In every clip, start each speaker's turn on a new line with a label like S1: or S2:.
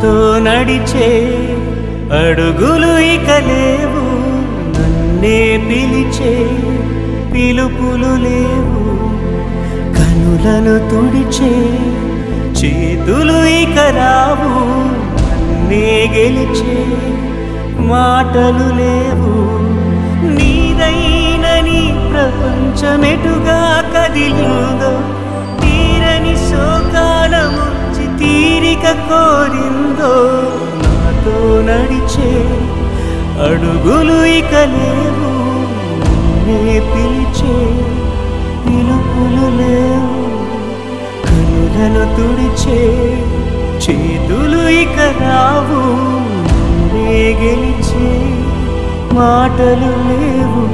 S1: నాతో నడిచే అడుగులు ఇక లేవు నన్నే పిలిచే పిలుపులు లేవు కనులను తుడిచే చేతులు ఇక రావు నన్నే గెలిచే మాటలు లేవు నీదైన నీ ప్రపంచమెటుగా కదిలిందో తీరని శోకానముచ్చి తీరిక కోరిందో నాతో నడిచే అడుగులు ఇక లేవు నిన్నే పిలిచే పిలుపులు లేవు కనులను తుడిచే చేతులు ఇక రావు నిన్నే గెలిచే మాటలు లేవు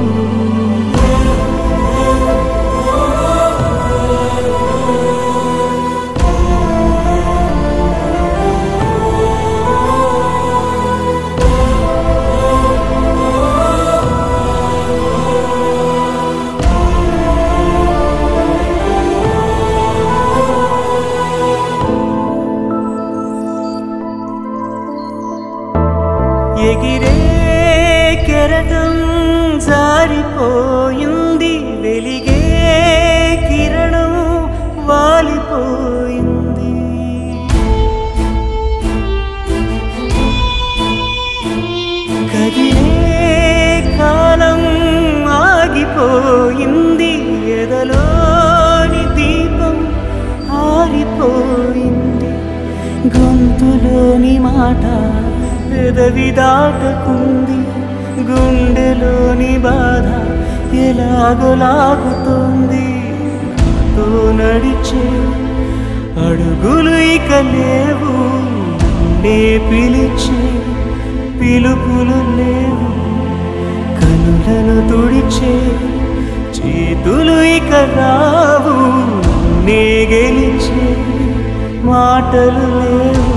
S1: ఎగిరే కెరటం జారిపోయింది వెలిగే కిరణం వాలిపోయింది కదిలే కాలం ఆగిపోయింది ఎదలోని దీపం ఆరిపోయింది గొంతులోని మాట పెదవి దాటకుంది గుండెలోని బాధ ఎలాగోలాగుతోంది నాతో నడిచే అడుగులు ఇక లేవు నే పిలిచే పిలుపులు లేవు కనులను తుడిచే చేతులు ఇక రావు నే గెలిచే మాటలు లేవు